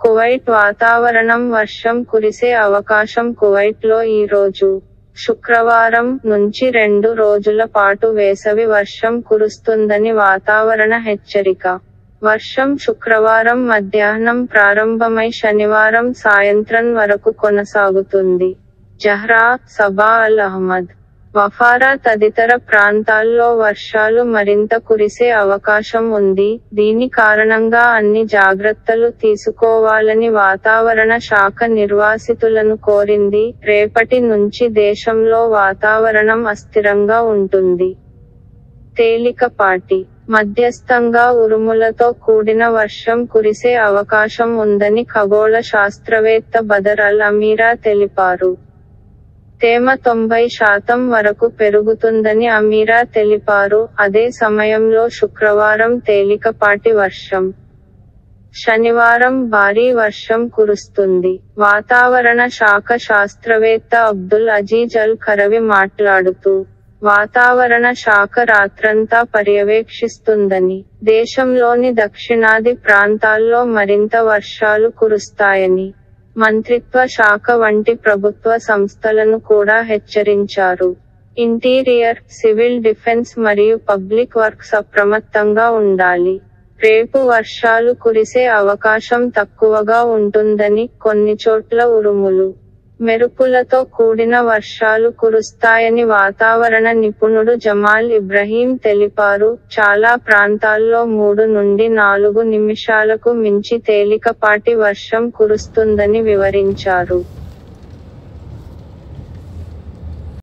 Kuwait వాతావరణం వర్షం కురిసే అవకాశం కువైట్ లో ఈ రోజు శుక్రవారం నుంచి రెండు రోజుల పాటు వేసవి వర్షం కురుస్తుందని వాతావరణ హెచ్చరిక వర్షం శుక్రవారం మధ్యాహ్నం ప్రారంభమై శనివారం సాయంత్రం వరకు కొనసాగుతుంది జహ్రా సబా అల్ అహ్మద్ వఫారా తదితర ప్రాంతాల్లో వర్షాలు మరింత కురిసే అవకాశం ఉంది దీని కారణంగా అన్ని జాగ్రత్తలు తీసుకోవాలని వాతావరణ శాఖ నిర్వాసితులను కోరింది రేపటి నుంచి దేశంలో వాతావరణం అస్థిరంగా ఉంటుంది తేలికపాటి మధ్యస్థంగా ఉరుములతో కూడిన వర్షం కురిసే అవకాశం ఉందని ఖగోళ శాస్త్రవేత్త బదర్ అల్ అమీరా తెలిపారు తేమ తొంభై శాతం వరకు పెరుగుతుందని అమీరా తెలిపారు అదే సమయంలో శుక్రవారం తేలికపాటి వర్షం శనివారం భారీ వర్షం కురుస్తుంది వాతావరణ శాఖ శాస్త్రవేత్త అబ్దుల్ అజీజ్ అల్ ఖరవి మాట్లాడుతూ వాతావరణ శాఖ రాత్రంతా పర్యవేక్షిస్తుందని దేశంలోని దక్షిణాది ప్రాంతాల్లో మరింత వర్షాలు కురుస్తాయని మంత్రిత్వ శాఖ వంటి ప్రభుత్వ సంస్థలను కూడా హెచ్చరించారు ఇంటీరియర్ సివిల్ డిఫెన్స్ మరియు పబ్లిక్ వర్క్స్ అప్రమత్తంగా ఉండాలి రేపు వర్షాలు కురిసే అవకాశం తక్కువగా ఉంటుందని కొన్ని చోట్ల ఉరుములు మెరుపులతో కూడిన వర్షాలు కురుస్తాయని వాతావరణ నిపుణుడు జమాల్ ఇబ్రహీం తెలిపారు చాలా ప్రాంతాల్లో మూడు నుండి నాలుగు నిమిషాలకు మించి తేలికపాటి వర్షం కురుస్తుందని వివరించారు